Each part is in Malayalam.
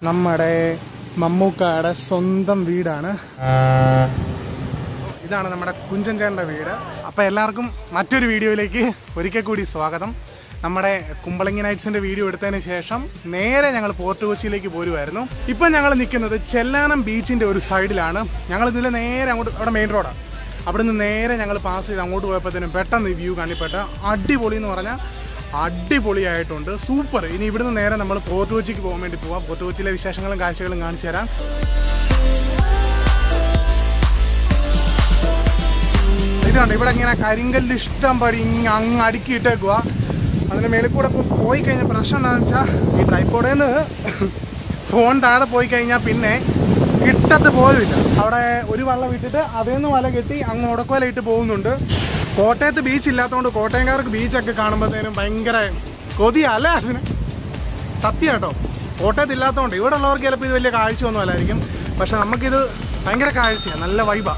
നമ്മുടെ മമ്മൂക്കായുടെ സ്വന്തം വീടാണ് ഇതാണ് നമ്മുടെ കുഞ്ചൻ ചേട്ടൻ്റെ വീട് അപ്പോൾ എല്ലാവർക്കും മറ്റൊരു വീഡിയോയിലേക്ക് ഒരിക്കൽ കൂടി സ്വാഗതം നമ്മുടെ കുമ്പളങ്ങി നൈറ്റ്സിൻ്റെ വീഡിയോ എടുത്തതിന് ശേഷം നേരെ ഞങ്ങൾ പോർട്ട് കൊച്ചിയിലേക്ക് പോരുമായിരുന്നു ഇപ്പം ഞങ്ങൾ നിൽക്കുന്നത് ചെല്ലാനം ബീച്ചിൻ്റെ ഒരു സൈഡിലാണ് ഞങ്ങൾ ഇതിൽ നേരെ അങ്ങോട്ട് അവിടെ മെയിൻ റോഡാണ് അവിടെ നിന്ന് നേരെ ഞങ്ങൾ പാസ് ചെയ്ത് അങ്ങോട്ട് പോയപ്പോഴത്തേനും പെട്ടെന്ന് ഈ വ്യൂ കണ്ടിപ്പെട്ട അടിപൊളി എന്ന് പറഞ്ഞാൽ അടിപൊളിയായിട്ടുണ്ട് സൂപ്പർ ഇനി ഇവിടുന്ന് നേരെ നമ്മൾ പോർട്ട് കൊച്ചിക്ക് പോകാൻ വേണ്ടി പോവാം പോർട്ട് കൊച്ചിയിലെ വിശേഷങ്ങളും കാഴ്ചകളും കാണിച്ചു തരാം ഇതാണ് ഇവിടെ ഇങ്ങനെ കരിങ്കല്ല് ഇഷ്ടം പടി ഇങ്ങ് അങ്ങ് അടുക്കിയിട്ടേക്കുക അതിന് മേലെ കൂടെ ഇപ്പോൾ പോയി കഴിഞ്ഞാൽ പ്രശ്നം എന്താണെന്ന് വെച്ചാൽ ഈ ട്രൈപ്പോഡിൽ നിന്ന് ഫോൺ താഴെ പോയി കഴിഞ്ഞാൽ പിന്നെ കിട്ടത്ത് പോലുമില്ല അവിടെ ഒരു വള്ളം ഇട്ടിട്ട് അതിൽ നിന്ന് വല കെട്ടി അങ്ങ് മുടക്കുവല ഇട്ട് പോകുന്നുണ്ട് കോട്ടയത്ത് ബീച്ച് ഇല്ലാത്തതുകൊണ്ട് കോട്ടയംകാർക്ക് ബീച്ചൊക്കെ കാണുമ്പോഴത്തേനും ഭയങ്കര കൊതിയല്ല അതിന് സത്യം കേട്ടോ കോട്ടയത്ത് ഇല്ലാത്തതുകൊണ്ട് ഇവിടെ ഉള്ളവർക്ക് ചിലപ്പോൾ ഇത് വലിയ കാഴ്ച ഒന്നും അല്ലായിരിക്കും പക്ഷെ നമുക്കിത് ഭയങ്കര കാഴ്ചയാണ് നല്ല വൈബാണ്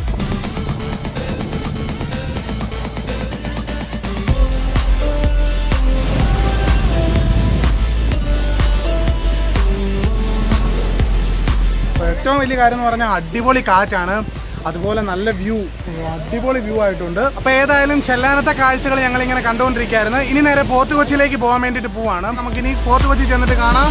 അപ്പോൾ ഏറ്റവും വലിയ കാര്യം എന്ന് പറഞ്ഞാൽ അടിപൊളി കാറ്റാണ് അതുപോലെ നല്ല വ്യൂ അടിപൊളി വ്യൂ ആയിട്ടുണ്ട് അപ്പോൾ ഏതായാലും ചെല്ലാനത്തെ കാഴ്ചകൾ ഞങ്ങൾ ഇങ്ങനെ കണ്ടുകൊണ്ടിരിക്കുകയായിരുന്നു ഇനി നേരെ ഫോർട്ട് കൊച്ചിയിലേക്ക് പോകാൻ വേണ്ടിയിട്ട് പോവാണ് നമുക്കിനി ഫോർട്ട് കൊച്ചി ചെന്നിട്ട് കാണാം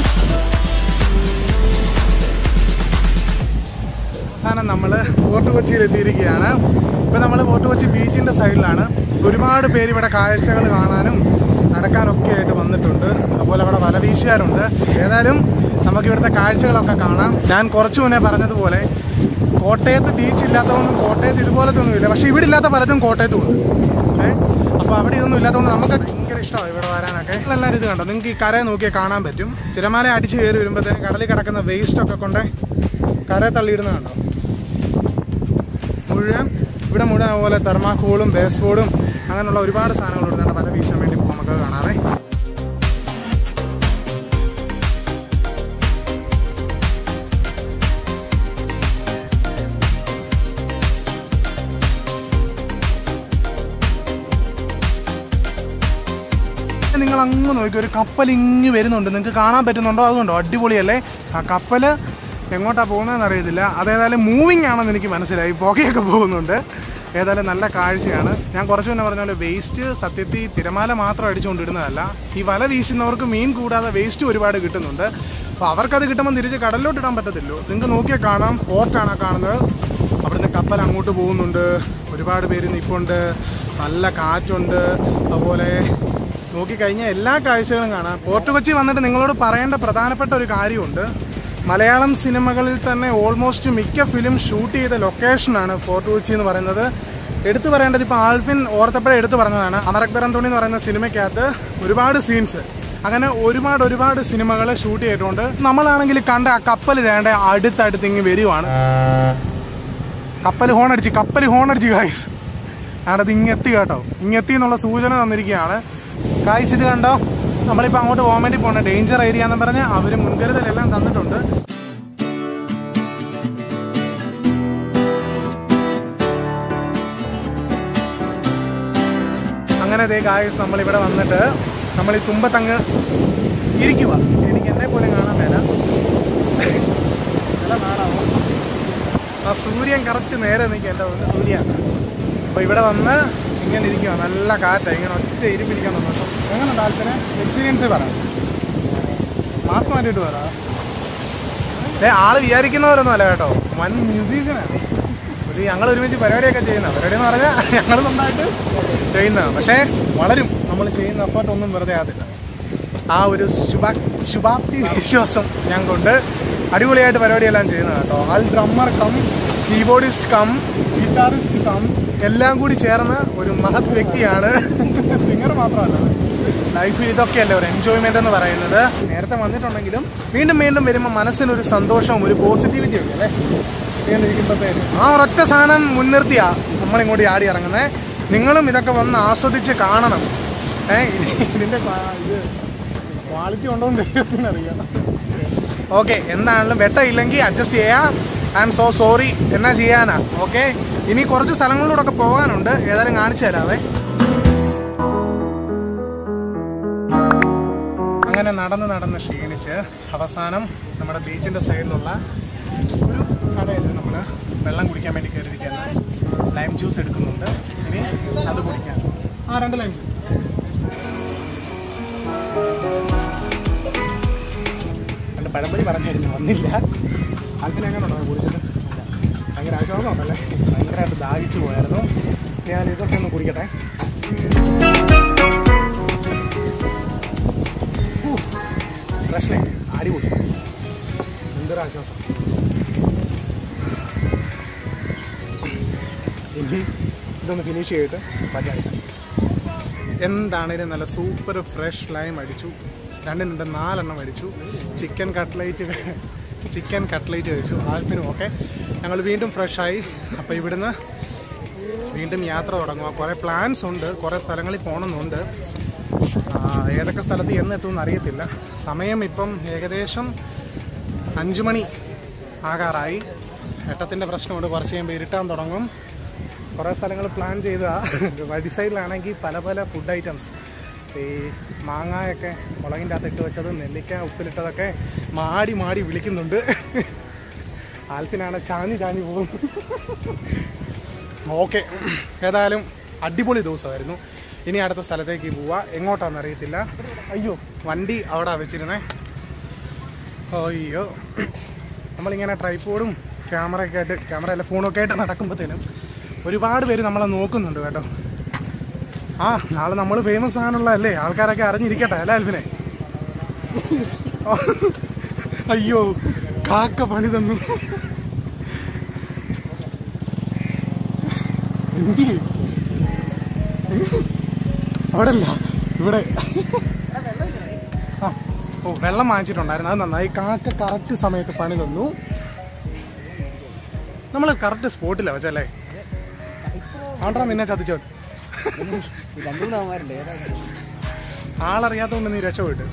അവസാനം നമ്മൾ ഫോർട്ട് കൊച്ചിയിൽ എത്തിയിരിക്കുകയാണ് ഇപ്പോൾ നമ്മൾ ഫോർട്ട് കൊച്ചി ബീച്ചിൻ്റെ സൈഡിലാണ് ഒരുപാട് പേര് ഇവിടെ കാഴ്ചകൾ കാണാനും നടക്കാനൊക്കെ ആയിട്ട് വന്നിട്ടുണ്ട് അതുപോലെ അവിടെ വലവീശുകാരുണ്ട് ഏതായാലും നമുക്ക് ഇവിടുത്തെ കാഴ്ചകളൊക്കെ കാണാം ഞാൻ കുറച്ചു മുന്നേ പറഞ്ഞതുപോലെ കോട്ടയത്ത് ബീച്ച് ഇല്ലാത്തതൊന്നും കോട്ടയത്ത് ഇതുപോലത്തെ ഒന്നുമില്ല പക്ഷേ ഇവിടെ ഇല്ലാത്ത പലതും കോട്ടയത്തും ഉണ്ട് ഏ അപ്പോൾ അവിടെ ഇതൊന്നും ഇല്ലാത്തതുകൊണ്ട് നമുക്ക് ഭയങ്കര ഇഷ്ടമാണ് ഇവിടെ വരാനൊക്കെ എല്ലാവരും ഇത് കണ്ടോ നിങ്ങൾക്ക് ഈ കരയെ നോക്കിയാൽ കാണാൻ പറ്റും തിരമാല അടിച്ച് കയറി വരുമ്പോഴത്തേന് കടലിൽ കിടക്കുന്ന വേസ്റ്റൊക്കെ കൊണ്ട് കരയെ തള്ളിയിടുന്നത് കണ്ടോ മുഴുവൻ ഇവിടെ മുഴുവൻ അതുപോലെ തെർമാക്കോളും ബേസ്ബോർഡും അങ്ങനെയുള്ള ഒരുപാട് സാധനങ്ങൾ ഇടുന്നുണ്ട് പല വീശാൻ വേണ്ടി നമുക്ക് കാണാവേ നിങ്ങൾ അങ്ങ് നോക്കി ഒരു കപ്പൽ ഇങ്ങ് വരുന്നുണ്ട് നിങ്ങൾക്ക് കാണാൻ പറ്റുന്നുണ്ടോ അതുകൊണ്ടോ അടിപൊളിയല്ലേ ആ കപ്പൽ എങ്ങോട്ടാ പോകുന്നതെന്ന് അറിയത്തില്ല അതേതായാലും മൂവിങ് ആണെന്ന് എനിക്ക് മനസ്സിലായി പുകയൊക്കെ പോകുന്നുണ്ട് ഏതായാലും നല്ല കാഴ്ചയാണ് ഞാൻ കുറച്ച് മുന്നേ പറഞ്ഞ പോലെ വേസ്റ്റ് സത്യത്തിൽ തിരമാല മാത്രം അടിച്ചുകൊണ്ടിടുന്നതല്ല ഈ വല വീശുന്നവർക്ക് മീൻ കൂടാതെ വേസ്റ്റ് ഒരുപാട് കിട്ടുന്നുണ്ട് അപ്പോൾ അവർക്കത് കിട്ടുമ്പോൾ തിരിച്ച് കടലിലോട്ട് ഇടാൻ പറ്റത്തില്ലോ നിങ്ങൾക്ക് നോക്കിയാൽ കാണാം പോർട്ടാണ് ആ കാണുന്നത് അവിടുന്ന് കപ്പൽ അങ്ങോട്ട് പോകുന്നുണ്ട് ഒരുപാട് പേര് നിൽപ്പുണ്ട് നല്ല കാറ്റുണ്ട് അതുപോലെ നോക്കിക്കഴിഞ്ഞാൽ എല്ലാ കാഴ്ചകളും കാണാം പോർട്ട് കൊച്ചി വന്നിട്ട് നിങ്ങളോട് പറയേണ്ട പ്രധാനപ്പെട്ട ഒരു കാര്യമുണ്ട് മലയാളം സിനിമകളിൽ തന്നെ ഓൾമോസ്റ്റ് മിക്ക ഫിലിം ഷൂട്ട് ചെയ്ത ലൊക്കേഷനാണ് ഫോർട്ട് കൊച്ചി എന്ന് പറയുന്നത് എടുത്തു പറയേണ്ടത് ഇപ്പോൾ ആൽഫിൻ ഓർത്തപ്പോഴേ എടുത്തു പറഞ്ഞതാണ് അമരക്ബരം തുണി എന്ന് പറയുന്ന സിനിമയ്ക്കകത്ത് ഒരുപാട് സീൻസ് അങ്ങനെ ഒരുപാട് ഒരുപാട് സിനിമകൾ ഷൂട്ട് ചെയ്തിട്ടുണ്ട് നമ്മളാണെങ്കിൽ കണ്ട ആ കപ്പൽ വേണ്ട അടുത്തടുത്ത് ഇങ്ങ് വരുവാണ് കപ്പൽ ഹോൺ അടിച്ച് കപ്പൽ ഹോൺ അടിച്ച് ഗായ്സ് അവിടെ ഇങ്ങെത്തി കേട്ടോ ഇങ്ങെത്തി എന്നുള്ള സൂചന തന്നിരിക്കുകയാണ് ഗായ്സ് ഇത് കണ്ടോ നമ്മളിപ്പോൾ അങ്ങോട്ട് പോകാൻ വേണ്ടി പോകണം ഡേഞ്ചർ ഏരിയ എന്ന് പറഞ്ഞ് അവർ മുൻകരുതലെല്ലാം തന്നിട്ടുണ്ട് അങ്ങനെ ദേ ഗായ്സ് നമ്മളിവിടെ വന്നിട്ട് നമ്മൾ ഈ തുമ്പത്തങ്ങ് ഇരിക്കുക എനിക്ക് എന്നെ പോലും കാണാൻ മേല നല്ല നാടാവും ആ സൂര്യൻ കറക്റ്റ് നേരെ നിൽക്കുക എൻ്റെ മുന്നിൽ സൂര്യ അപ്പോൾ ഇവിടെ വന്ന് ഇങ്ങനെ ഇരിക്കുക നല്ല കാറ്റാണ് ഇങ്ങനെ ഒറ്റ ഇരിപ്പിരിക്കാൻ തോന്നുന്നു എങ്ങനെ താല്പര്യം എക്സ്പീരിയൻസ് പറ മാസ്ക് മാറ്റിയിട്ട് പറ ഏ ആള് വിചാരിക്കുന്നവരൊന്നും അല്ല കേട്ടോ വൻ മ്യൂസീഷ്യനാണ് ഇത് ഞങ്ങൾ ഒരുമിച്ച് പരിപാടിയൊക്കെ ചെയ്യുന്ന പരിപാടി എന്ന് പറഞ്ഞാൽ ഞങ്ങൾ നന്നായിട്ട് ചെയ്യുന്നതാണ് പക്ഷേ വളരും നമ്മൾ ചെയ്യുന്ന എഫേർട്ട് ഒന്നും വെറുതെ ആകത്തില്ല ആ ഒരു ശുഭാ ശുഭാപ്തി വിശ്വാസം ഞാൻ കൊണ്ട് അടിപൊളിയായിട്ട് പരിപാടിയെല്ലാം ചെയ്യുന്നത് കേട്ടോ ആൽ drummer cum keyboardist cum guitarist cum എല്ലാം കൂടി ചേർന്ന ഒരു മഹത് വ്യക്തിയാണ് സിംഗർ മാത്രമല്ല ലൈഫിൽ ഇതൊക്കെയല്ലേ ഒരു എൻജോയ്മെന്റ് എന്ന് പറയുന്നത് നേരത്തെ വന്നിട്ടുണ്ടെങ്കിലും വീണ്ടും വീണ്ടും വരുമ്പോൾ മനസ്സിനൊരു സന്തോഷവും ഒരു പോസിറ്റിവിറ്റി ഒക്കെ അല്ലേ ഇങ്ങനെ ഇരിക്കുമ്പോഴത്തേനും ആ ഒരൊറ്റ സാധനം മുൻനിർത്തിയാ നമ്മളിങ്ങോട്ട് ആടി ഇറങ്ങുന്നത് നിങ്ങളും ഇതൊക്കെ വന്ന് ആസ്വദിച്ച് കാണണം ഏ ഇതിന്റെ ക്വാ- ഇത് ക്വാളിറ്റി ഉണ്ടോ എന്ന് ദൈവത്തിനറിയാം ഓക്കെ എന്താണെങ്കിലും വെട്ടമില്ലെങ്കിൽ അഡ്ജസ്റ്റ് ചെയ്യാം ഐ ആം സോ സോറി എന്നാ ചെയ്യാനാ ഓക്കെ ഇനി കുറച്ച് സ്ഥലങ്ങളിലൂടെ ഒക്കെ പോകാനുണ്ട് ഏതായാലും കാണിച്ചു തരാവേ അങ്ങനെ നടന്ന് നടന്ന് ക്ഷീണിച്ച് അവസാനം നമ്മുടെ ബീച്ചിൻ്റെ സൈഡിലുള്ള ഒരു കടയിൽ നമ്മൾ വെള്ളം കുടിക്കാൻ വേണ്ടി കയറിയിരിക്കുകയാണ് ലൈം ജ്യൂസ് എടുക്കുന്നുണ്ട് ഇനി അത് കുടിക്കാം ആ രണ്ട് ലൈം ജ്യൂസ് രണ്ട് പഴംപൊരി പറഞ്ഞായിരുന്നു വന്നില്ല അതിന് എങ്ങനെ ഉണ്ടോ കുടിച്ചിട്ട് ഇല്ല. ഭയങ്കര ആശ്വാസം ഉണ്ടല്ലേ ഭയങ്കരമായിട്ട് ദാഹിച്ചു പോയായിരുന്നു ഞാൻ ഇതൊക്കെ ഒന്ന് കുടിക്കട്ടെ പ്രശ്നേ അടിപൊളി എന്തൊരു ആശ്വാസം ഇനി ഇതൊന്ന് ഫിനിഷ് ചെയ്തിട്ട് ബാക്കി അടിക്കാം എന്താണേലും നല്ല സൂപ്പർ ഫ്രഷ് ലൈം അടിച്ചു രണ്ടും രണ്ട് നാലെണ്ണം അടിച്ചു ചിക്കൻ കട്ട്ലേറ്റ് ചിക്കൻ കട്ട്ലേറ്റ് കഴിച്ചു ആൽപ്പിനും ഓക്കെ ഞങ്ങൾ വീണ്ടും ഫ്രഷായി അപ്പോൾ ഇവിടുന്ന് വീണ്ടും യാത്ര തുടങ്ങുക കുറേ പ്ലാൻസ് ഉണ്ട് കുറേ സ്ഥലങ്ങളിൽ പോകണമെന്നുണ്ട് ആ, ഏതൊക്കെ സ്ഥലത്ത് എന്ന് എത്തുമെന്ന് അറിയത്തില്ല സമയം ഇപ്പം ഏകദേശം അഞ്ചു മണി ആകാറായി വെട്ടത്തിൻ്റെ പ്രശ്നമുണ്ട് കുറച്ച് കഴിയുമ്പോൾ ഇരുട്ടാൻ തുടങ്ങും കുറേ സ്ഥലങ്ങൾ പ്ലാൻ ചെയ്ത വഴി സൈഡിലാണെങ്കിൽ പല പല ഫുഡ് ഐറ്റംസ് ഈ മാങ്ങായൊക്കെ മുളകിൻ്റെ അകത്ത് ഇട്ട് വെച്ചത് നെല്ലിക്ക ഉപ്പിലിട്ടതൊക്കെ മാടി മാടി വിളിക്കുന്നുണ്ട് ആൽഫിനാണ് ചാഞ്ഞ് ചാഞ്ഞ് പോകും ഓക്കെ ഏതായാലും അടിപൊളി ദിവസമായിരുന്നു ഇനി അടുത്ത സ്ഥലത്തേക്ക് പോവാ എങ്ങോട്ടാണെന്ന് അറിയത്തില്ല അയ്യോ വണ്ടി അവിടെ വെച്ചിരുന്നേ അയ്യോ നമ്മളിങ്ങനെ ട്രൈപ്പോഡും ക്യാമറയൊക്കെ ആയിട്ട് ക്യാമറ അല്ല ഫോണൊക്കെ ആയിട്ട് നടക്കുമ്പോഴത്തേനും ഒരുപാട് പേര് നമ്മളെ നോക്കുന്നുണ്ട് കേട്ടോ ആ നാളെ നമ്മൾ ഫേമസ് ആണുള്ളതല്ലേ ആൾക്കാരൊക്കെ അറിഞ്ഞിരിക്കട്ടെ അല്ലേ അൽഫിനെ അയ്യോ കാക്ക പണി തന്നു എന്തി അവിടെ അല്ല ഇവിടെ ആ ഓ വെള്ളം വാങ്ങിച്ചിട്ടുണ്ടായിരുന്നു അത് നന്നായി കാക്ക കറക്റ്റ് സമയത്ത് പണി തന്നു നമ്മൾ കറക്റ്റ് സ്പോട്ടിലാണ് വെച്ചല്ലേ ആണ്ടാ നിന്നെ ചതിച്ചോ രണ്ടുമൂന്ന് അവന്മാരുണ്ട് ഏതാ ആളറിയാത്തതുകൊണ്ട് നീ രക്ഷപ്പെട്ടു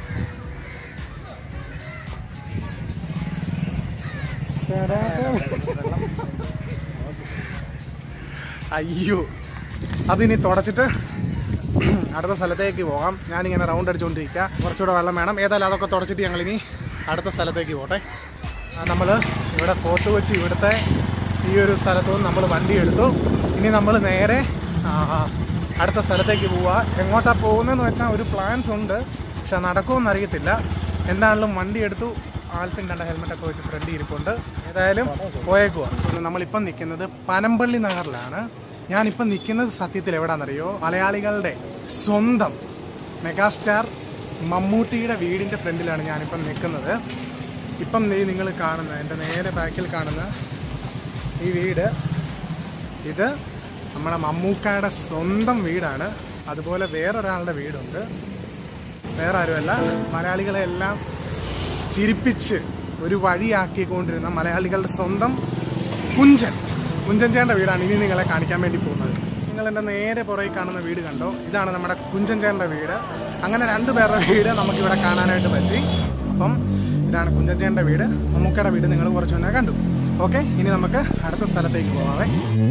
അയ്യോ അതിനി തുടച്ചിട്ട് അടുത്ത സ്ഥലത്തേക്ക് പോകാം ഞാനിങ്ങനെ റൗണ്ട് അടിച്ചുകൊണ്ടിരിക്കുക കുറച്ചുകൂടെ വെള്ളം വേണം ഏതായാലും അതൊക്കെ തുടച്ചിട്ട് ഞങ്ങളിനി അടുത്ത സ്ഥലത്തേക്ക് പോട്ടെ നമ്മൾ ഇവിടെ ഫോർട്ട് വെച്ച് ഇവിടുത്തെ ഈ ഒരു സ്ഥലത്തു നിന്ന് നമ്മൾ വണ്ടി എടുത്തു ഇനി നമ്മൾ നേരെ ആ, അടുത്ത സ്ഥലത്തേക്ക് പോവുക എങ്ങോട്ടാണ് പോകുന്നതെന്ന് വെച്ചാൽ ഒരു പ്ലാൻസ് ഉണ്ട് പക്ഷെ നടക്കുമെന്ന് അറിയത്തില്ല എന്താണെങ്കിലും വണ്ടി എടുത്തു ആൽഫിൻ കണ്ട ഹെൽമെറ്റൊക്കെ വെച്ച് ഫ്രണ്ട് ഇരിപ്പുണ്ട് ഏതായാലും പോയേക്കുക നമ്മളിപ്പം നിൽക്കുന്നത് പനമ്പള്ളി നഗറിലാണ് ഞാനിപ്പം നിൽക്കുന്നത് സത്യത്തിൽ എവിടാണെന്നറിയോ മലയാളികളുടെ സ്വന്തം മെഗാസ്റ്റാർ മമ്മൂട്ടിയുടെ വീടിൻ്റെ ഫ്രണ്ടിലാണ് ഞാനിപ്പം നിൽക്കുന്നത് ഇപ്പം നീ നിങ്ങൾ കാണുന്ന എൻ്റെ നേരെ ബാക്കിൽ കാണുന്ന ഈ വീട് ഇത് നമ്മുടെ മമ്മൂക്കയുടെ സ്വന്തം വീടാണ് അതുപോലെ വേറൊരാളുടെ വീടുണ്ട് വേറെ ആരുമല്ല മലയാളികളെ എല്ലാം ചിരിപ്പിച്ച് ഒരു വഴിയാക്കിക്കൊണ്ടിരുന്ന മലയാളികളുടെ സ്വന്തം കുഞ്ചൻ കുഞ്ചൻ ചേട്ടൻ്റെ വീടാണ് ഇനി നിങ്ങളെ കാണിക്കാൻ വേണ്ടി പോകുന്നത് നിങ്ങൾ എൻ്റെ നേരെ പുറകിൽ കാണുന്ന വീട് കണ്ടോ ഇതാണ് നമ്മുടെ കുഞ്ചൻ ചേട്ടൻ്റെ വീട് അങ്ങനെ രണ്ട് പേരുടെ വീട് നമുക്കിവിടെ കാണാനായിട്ട് പറ്റി അപ്പം ഇതാണ് കുഞ്ചൻ ചേട്ടൻ്റെ വീട് മമ്മൂക്കയുടെ വീട് നിങ്ങൾ കുറച്ച് മുന്നേ കണ്ടു ഓക്കെ ഇനി നമുക്ക് അടുത്ത സ്ഥലത്തേക്ക് പോകാവേ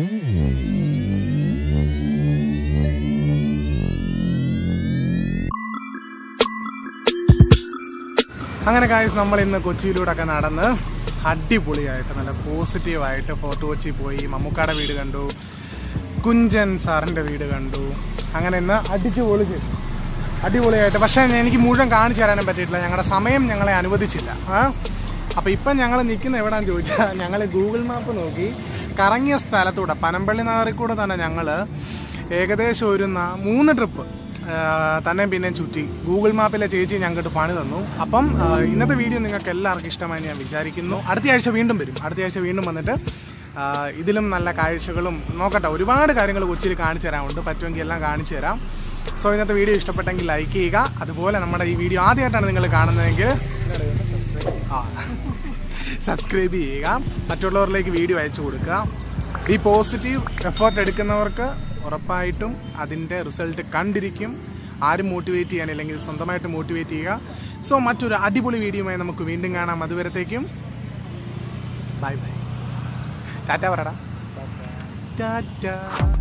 അങ്ങനെ കാര്യം നമ്മൾ ഇന്ന് കൊച്ചിയിലൂടെ ഒക്കെ നടന്ന് അടിപൊളിയായിട്ട് നല്ല പോസിറ്റീവായിട്ട് ഫോർട്ട് കൊച്ചി പോയി മമ്മൂക്കാടെ വീട് കണ്ടു കുഞ്ചൻ സാറിൻ്റെ വീട് കണ്ടു അങ്ങനെ ഇന്ന് അടിച്ചു പൊളിച്ച് അടിപൊളിയായിട്ട് പക്ഷേ എനിക്ക് മുഴുവൻ കാണിച്ചു തരാനും പറ്റിയിട്ടില്ല ഞങ്ങളുടെ സമയം ഞങ്ങളെ അനുവദിച്ചില്ല ആ അപ്പോൾ ഇപ്പം ഞങ്ങൾ നിൽക്കുന്ന എവിടെയാണെന്ന് ചോദിച്ചാൽ ഞങ്ങൾ ഗൂഗിൾ മാപ്പ് നോക്കി കറങ്ങിയ സ്ഥലത്തൂടെ പനമ്പള്ളി നഗറിൽ കൂടെ തന്നെ ഞങ്ങൾ ഏകദേശം ഒരു നാ- മൂന്ന് ട്രിപ്പ് തന്നെ പിന്നെയും ചുറ്റി ഗൂഗിൾ മാപ്പിലെ ചേച്ചി ഞങ്ങൾക്ക് പണി തന്നു അപ്പം ആ, ഇന്നത്തെ വീഡിയോ നിങ്ങൾക്ക് എല്ലാവർക്കും ഇഷ്ടമായി ഞാൻ വിചാരിക്കുന്നു അടുത്ത ആഴ്ച വീണ്ടും വരും അടുത്ത ആഴ്ച വീണ്ടും വന്നിട്ട് ആ, ഇതിലും നല്ല കാഴ്ചകളും നോക്കട്ടെ ഒരുപാട് കാര്യങ്ങൾ കൊച്ചിയിൽ കാണിച്ചു തരാനുണ്ട് പറ്റുമെങ്കിൽ എല്ലാം കാണിച്ചു തരാം സോ ഇന്നത്തെ വീഡിയോ ഇഷ്ടപ്പെട്ടെങ്കിൽ ലൈക്ക് ചെയ്യുക അതുപോലെ നമ്മുടെ ഈ വീഡിയോ ആദ്യമായിട്ടാണ് നിങ്ങൾ കാണുന്നതെങ്കിൽ ആ സബ്സ്ക്രൈബ് ചെയ്യുക മറ്റുള്ളവരിലേക്ക് വീഡിയോ അയച്ചു കൊടുക്കുക ഈ പോസിറ്റീവ് എഫേർട്ട് എടുക്കുന്നവർക്ക് ഉറപ്പായിട്ടും അതിൻ്റെ റിസൾട്ട് കണ്ടിരിക്കും ആരും മോട്ടിവേറ്റ് ചെയ്യാനില്ലെങ്കിൽ സ്വന്തമായിട്ട് മോട്ടിവേറ്റ് ചെയ്യുക സോ മറ്റൊരു അടിപൊളി വീഡിയോയുമായി നമുക്ക് വീണ്ടും കാണാം അതുവരത്തേക്കും ബൈ ബൈ ടാറ്റ പറടാ ടാറ്റ